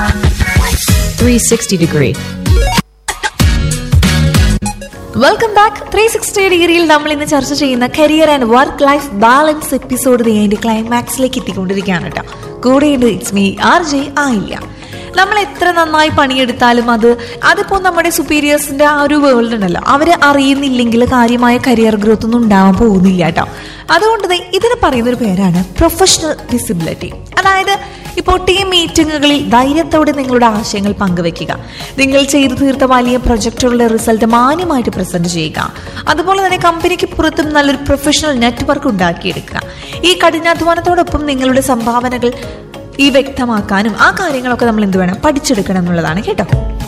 360 degree. Welcome back three sixty ഡിഗ്രിയിൽ നമ്മൾ ഇന്ന് ചർച്ച ചെയ്യുന്ന career and work life balance episode അതിന്റെ ക്ലൈമാക്സിലേക്ക് എത്തിക്കൊണ്ടിരിക്കുകയാണ് കേട്ടോ കൂടെയുണ്ട് ഇറ്റ്സ് മീ ആർ ജെ ആയില്ല നമ്മൾ എത്ര നന്നായി പണിയെടുത്താലും അത് അതിപ്പോൾ നമ്മുടെ സുപ്പീരിയേഴ്സിന്റെ ആ ഒരു വേൾഡ് ഉണ്ടല്ലോ അവര് അറിയുന്നില്ലെങ്കിൽ കാര്യമായ കരിയർ ഗ്രോത്ത് ഒന്നും ഉണ്ടാവാൻ പോകുന്നില്ല കേട്ടോ അതുകൊണ്ട് ദേ ഇതിന് പറയുന്ന ഒരു പേരാണ് പ്രൊഫഷണൽ വിസിബിലിറ്റി അതായത് ഇപ്പോൾ ടീം മീറ്റിങ്ങുകളിൽ ധൈര്യത്തോടെ നിങ്ങളുടെ ആശയങ്ങൾ പങ്കുവെക്കുക നിങ്ങൾ ചെയ്തു തീർത്ത വലിയ പ്രൊജക്ടുകളുടെ റിസൾട്ട് മാന്യമായിട്ട് പ്രസന്റ് ചെയ്യുക അതുപോലെ തന്നെ കമ്പനിക്ക് പുറത്തും നല്ലൊരു പ്രൊഫഷണൽ നെറ്റ്വർക്ക് ഉണ്ടാക്കിയെടുക്കുക ഈ കഠിനാധ്വാനത്തോടൊപ്പം നിങ്ങളുടെ സംഭാവനകൾ ഈ വ്യക്തമാക്കാനും ആ കാര്യങ്ങളൊക്കെ നമ്മൾ എന്ത് വേണം പഠിച്ചെടുക്കണം എന്നുള്ളതാണ് കേട്ടോ